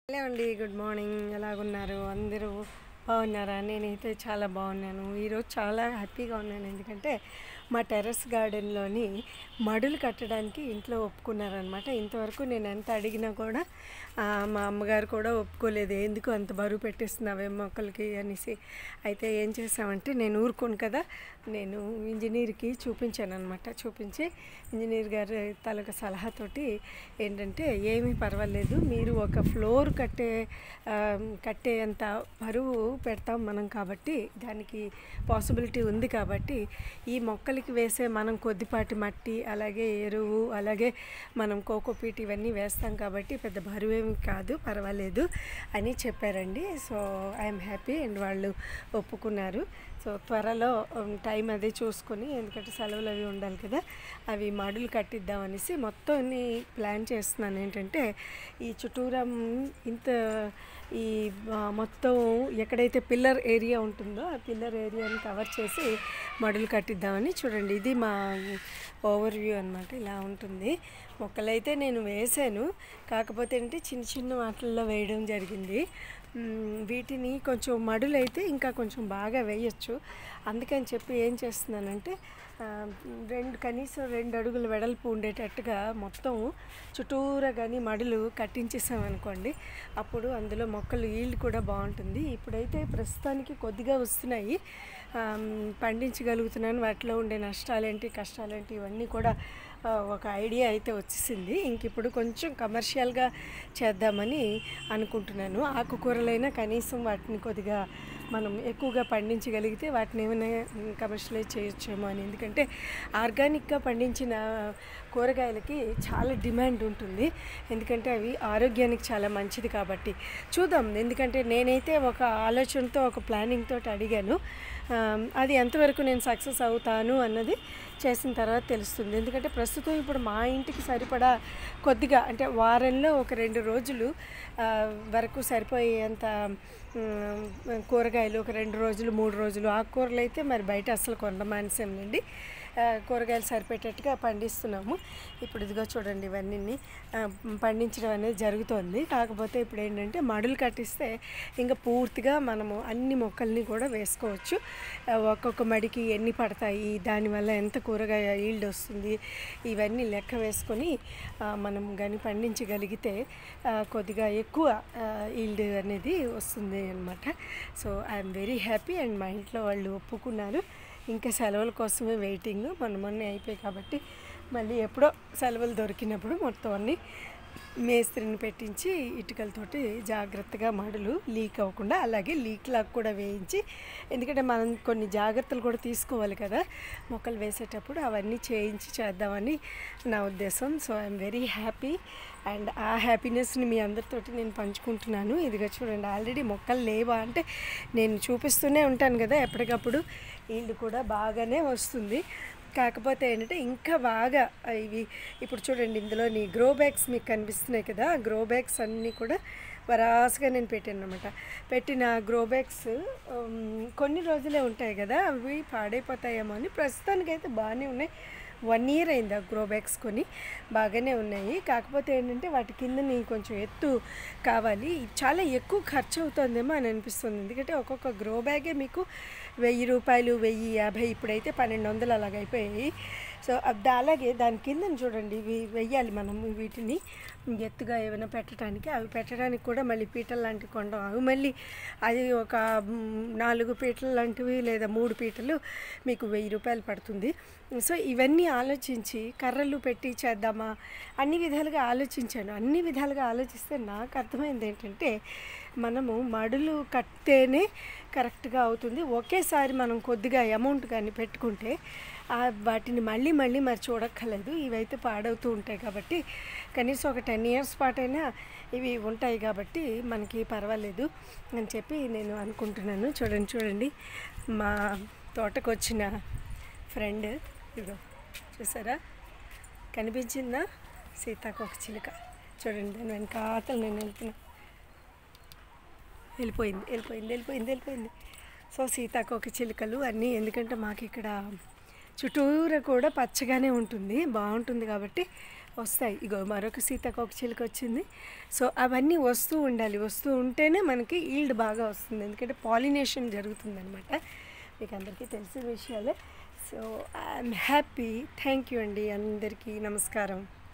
hello అండి good morning ఎలాగున్నారు అందరూ బాగున్నారా నేనైతే చాలా బాగున్నాను ఈరోజు చాలా హ్యాపీగా ఉన్నాను ఎందుకంటే మా టెర్రస్ గార్డెన్లోని మడులు కట్టడానికి ఇంట్లో ఒప్పుకున్నారనమాట ఇంతవరకు నేను ఎంత అడిగినా కూడా ఆ, మా అమ్మగారు కూడా ఒప్పుకోలేదు ఎందుకు అంత బరువు పెట్టేస్తున్నావే మొక్కలకి అనేసి అయితే ఏం చేసామంటే నేను ఊరుకోను కదా నేను ఇంజనీర్కి చూపించాను అనమాట చూపించి ఇంజనీర్ గారి తాలూకా సలహాతోటి ఏంటంటే ఏమీ పర్వాలేదు మీరు ఒక ఫ్లోర్ కట్టే ఆ, కట్టేంత బరువు పెడతాం మనం కాబట్టి దానికి పాసిబిలిటీ ఉంది కాబట్టి ఈ మొక్కలకి వేసే మనం కొద్దిపాటి మట్టి అలాగే ఎరువు అలాగే మనం కోకోపీట్ ఇవన్నీ వేస్తాం కాబట్టి పెద్ద బరువు ఏమి కాదు పర్వాలేదు అని చెప్పారండి సో ఐఎమ్ హ్యాపీ అండ్ వాళ్ళు ఒప్పుకున్నారు సో త్వరలో ఉమ్, టైం అది చూసుకొని ఎందుకంటే సెలవులు అవి ఉండాలి కదా అవి మడులు కట్టిద్దామనేసి మొత్తం ప్లాన్ చేస్తున్నాను ఏంటంటే ఈ చుట్టూరా ఉమ్, ఇంత ఈ ఆ, మొత్తం ఎక్కడైతే పిల్లర్ ఏరియా ఉంటుందో ఆ పిల్లర్ ఏరియాని కవర్ చేసి మడులు కట్టిద్దామని చూడండి ఇది మా ఓవర్ వ్యూ అనమాట ఇలా ఉంటుంది మొక్కలైతే నేను వేసాను కాకపోతే ఏంటి చిన్న చిన్న వాటిల్లో వేయడం జరిగింది మ్, వీటిని కొంచెం మడులైతే ఇంకా కొంచెం బాగా వేయచ్చు అందుకని చెప్పి ఏం చేస్తున్నానంటే ఆ, రెండు కనీసం రెండు అడుగుల వెడల్పు ఉండేటట్టుగా మొత్తం చుట్టూరా కానీ మడులు కట్టించేసామనుకోండి అప్పుడు అందులో మొక్కలు ఈల్డ్ కూడా బాగుంటుంది ఇప్పుడైతే ప్రస్తుతానికి కొద్దిగా వస్తున్నాయి ఆమ్, పండించగలుగుతున్నాను వాటిలో ఉండే నష్టాలేంటి కష్టాలేంటి ఇవన్నీ కూడా ఆ, ఒక ఐడియా అయితే వచ్చేసింది ఇంక ఇప్పుడు కొంచెం కమర్షియల్గా చేద్దామని అనుకుంటున్నాను ఆకుకూరలైనా కనీసం వాటిని కొద్దిగా మనం ఎక్కువగా పండించగలిగితే వాటిని ఏమైనా కమర్షియలైజ్ చేయొచ్చేమో అని ఎందుకంటే ఆర్గానిక్గా పండించిన కూరగాయలకి చాలా డిమాండ్ ఉంటుంది ఎందుకంటే అవి ఆరోగ్యానికి చాలా మంచిది కాబట్టి చూద్దాం ఎందుకంటే నేనైతే ఒక ఆలోచనతో ఒక ప్లానింగ్ తోటి అడిగాను ఆ, అది ఎంతవరకు నేను సక్సెస్ అవుతాను అన్నది చేసిన తర్వాత తెలుస్తుంది ఎందుకంటే ప్రస్తుతం ఇప్పుడు మా ఇంటికి సరిపడా కొద్దిగా అంటే వారంలో ఒక రెండు రోజులు ఆ, వరకు సరిపోయేంత మ్, కూరగాయలు ఒక రెండు రోజులు మూడు రోజులు ఆకుకూరలు అయితే మరి బయట అసలు కొండ మానేసాంలేండి ఆ, కూరగాయలు సరిపెట్టేట్టుగా పండిస్తున్నాము ఇప్పుడు ఇదిగో చూడండి ఇవన్నీ ఆ, పండించడం అనేది జరుగుతోంది కాకపోతే ఇప్పుడు ఏంటంటే మడులు కట్టిస్తే ఇంకా పూర్తిగా మనము అన్ని మొక్కల్ని కూడా వేసుకోవచ్చు ఆ, ఒక్కొక్క మడికి ఎన్ని పడతాయి దానివల్ల ఎంత కూరగాయ ఈల్డ్ వస్తుంది ఇవన్నీ లెక్క వేసుకొని ఆ, మనం కానీ పండించగలిగితే ఆ, కొద్దిగా ఎక్కువ ఈల్డ్ అనేది వస్తుంది అనమాట so I'm very happy and మా ఇంట్లో వాళ్ళు ఒప్పుకున్నారు ఇంకా సెలవుల కోసమే వెయిటింగ్ మొన్న మొన్న అయిపోయాయి కాబట్టి మళ్ళీ ఎప్పుడో సెలవులు దొరికినప్పుడు మొత్తం అన్నీ మేస్త్రిని పెట్టించి ఇటుకలతోటి జాగ్రత్తగా మడులు లీక్ అవ్వకుండా అలాగే లీక్ లాగా కూడా వేయించి ఎందుకంటే మనం కొన్ని జాగ్రత్తలు కూడా తీసుకోవాలి కదా మొక్కలు వేసేటప్పుడు అవన్నీ చేయించి చేద్దామని నా ఉద్దేశం so I'm very happy and ఆ హ్యాపీనెస్ని మీ అందరితోటి నేను పంచుకుంటున్నాను ఇదిగో చూడండి ఆల్రెడీ మొక్కలు లేవా అంటే నేను చూపిస్తూనే ఉంటాను కదా ఎప్పటికప్పుడు వీళ్ళు కూడా బాగానే వస్తుంది కాకపోతే ఏంటంటే ఇంకా బాగా ఇవి ఇప్పుడు చూడండి ఇందులోని గ్రో బ్యాగ్స్ మీకు కనిపిస్తున్నాయి కదా ఆ గ్రో బ్యాగ్స్ అన్నీ కూడా వరాసగా నేను పెట్టాను అనమాట పెట్టిన గ్రో బ్యాగ్స్ ఉమ్, కొన్ని రోజులే ఉంటాయి కదా అవి పాడైపోతాయేమో అని ప్రస్తుతానికైతే బాగానే ఉన్నాయి వన్ ఇయర్ అయింది ఆ గ్రో బ్యాగ్స్ కొని బాగానే ఉన్నాయి కాకపోతే ఏంటంటే వాటి కిందని కొంచెం ఎత్తు కావాలి చాలా ఎక్కువ ఖర్చు అవుతుందేమో అని అనిపిస్తుంది ఎందుకంటే ఒక్కొక్క గ్రో బ్యాగే మీకు వెయ్యి రూపాయలు వెయ్యి యాభై ఇప్పుడైతే పన్నెండు వందలు అలాగ అయిపోయాయి సో అది అలాగే దాని కింద చూడండి ఇవి వెయ్యాలి మనం వీటిని ఎత్తుగా ఏమైనా పెట్టడానికి అవి పెట్టడానికి కూడా మళ్ళీ పీటలు లాంటివి కొండం అవి మళ్ళీ అది ఒక మ్, నాలుగు పీటలు లాంటివి లేదా మూడు పీటలు మీకు వెయ్యి రూపాయలు పడుతుంది సో ఇవన్నీ ఆలోచించి కర్రలు పెట్టి చేద్దామా అన్ని విధాలుగా ఆలోచించాను అన్ని విధాలుగా ఆలోచిస్తే నాకు అర్థమైంది ఏంటంటే మనము మడులు కడితేనే కరెక్ట్గా అవుతుంది ఒకేసారి మనం కొద్దిగా అమౌంట్ కానీ పెట్టుకుంటే ఆ వాటిని మళ్ళీ మళ్ళీ మరి చూడక్కర్లేదు ఇవైతే పాడవుతూ ఉంటాయి కాబట్టి కనీసం ఒక టెన్ ఇయర్స్ పాటైనా ఇవి ఉంటాయి కాబట్టి మనకి పర్వాలేదు అని చెప్పి నేను అనుకుంటున్నాను చూడండి చూడండి మా తోటకు వచ్చిన ఫ్రెండ్ ఇదిగో చూసారా కనిపించిందా సీతాకోక చిలుక చూడండి దాని వెనకాతలు నేను వెళ్తున్నా వెళ్ళిపోయింది వెళ్ళిపోయింది వెళ్ళిపోయింది వెళ్ళిపోయింది సో సీతాకోక చిలుకలు అన్నీ ఎందుకంటే మాకు ఇక్కడ చుట్టూరా కూడా పచ్చగానే ఉంటుంది బాగుంటుంది కాబట్టి వస్తాయి ఇగో మరొక సీతాకోక చిలుక వచ్చింది సో అవన్నీ వస్తూ ఉండాలి వస్తూ ఉంటేనే మనకి ఈల్డ్ బాగా వస్తుంది ఎందుకంటే పాలినేషన్ జరుగుతుంది అనమాట మీకు అందరికీ తెలిసిన విషయాలే so I'm happy thank you అండి అందరికీ నమస్కారం